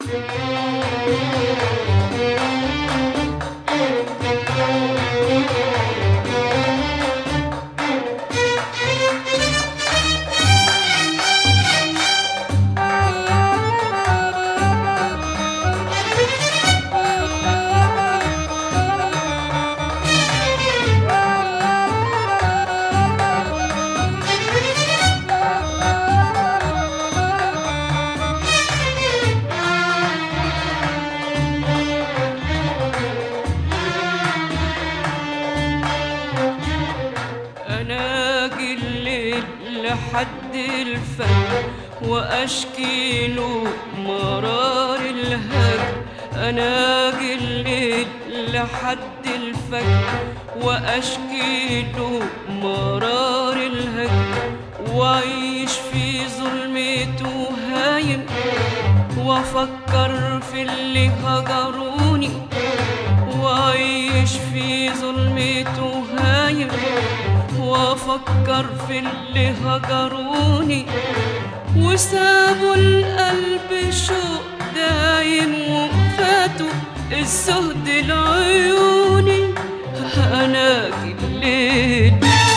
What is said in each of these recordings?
أنا أجي الليل لحد الفجر وأشكي له مرار الهجر أنا أجي الليل لحد الفجر وأشكي له مرار الهجر وأعيش في ظلمته هايم وأفكر في اللي هجروني وأعيش في ظلمته هايم وافكر في اللي هجروني وسابوا القلب شوق دايم وفاتوا الزهد لعيوني انا الليل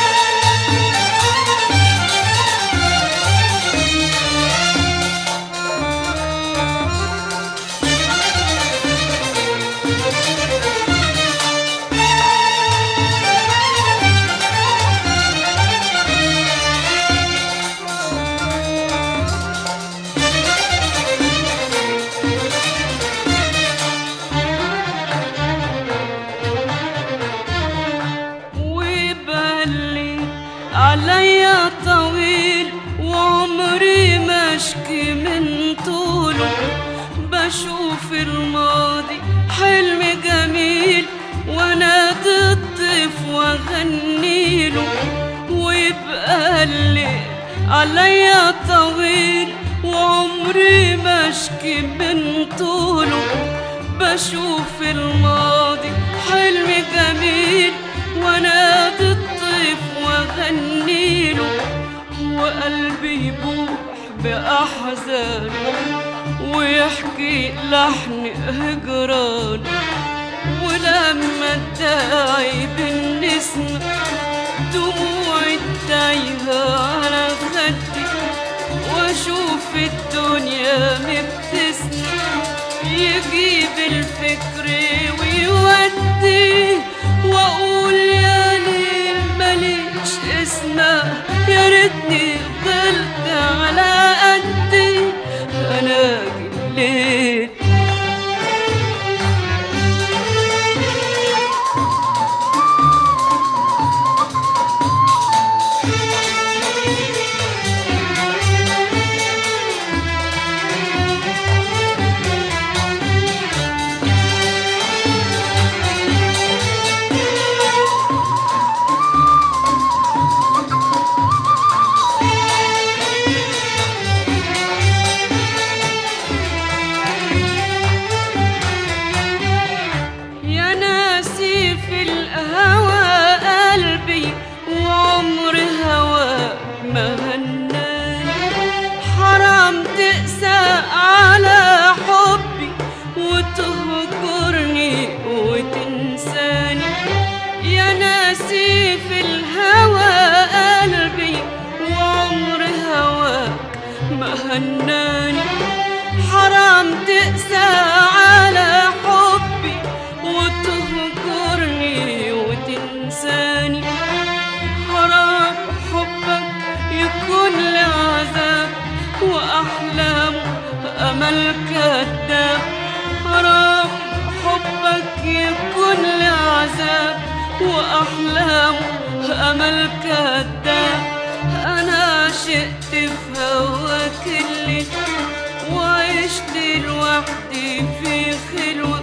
وبالي عليا طويل وعمري مشكي من طوله بشوف الماضي حلم جميل وانا الطيف واغنيله ويبقى الليل عليا طويل وعمري مشكي من طوله بشوف الماضي حلم جميل وانا الطيف واغنيله وقلبي يبوح باحزان ويحكي لحن هجران ولما ادعي بالنسمة دموعي تايهة على خدي واشوف الدنيا مبتسمة يجيب الفكر ويودي واقول يا ليل ماليش اسمه يا ريتني فضلت على قدي انا الليل يا ناسي في الهوى قلبي وعمر هوى ما هناني حرام تقسى على حبي وتهجرني وتنساني يا ناسي في الهوى قلبي وعمر هواك ما هناني حرام تقسى على حبي وتهجرني وتنساني حرام حبك يكون لي عذاب وأحلام أمل كذاب حرام حبك يكون لي عذاب وأحلام أمل كذاب أنا عشقت في هواك اللي وعشت لوحدي في خلوة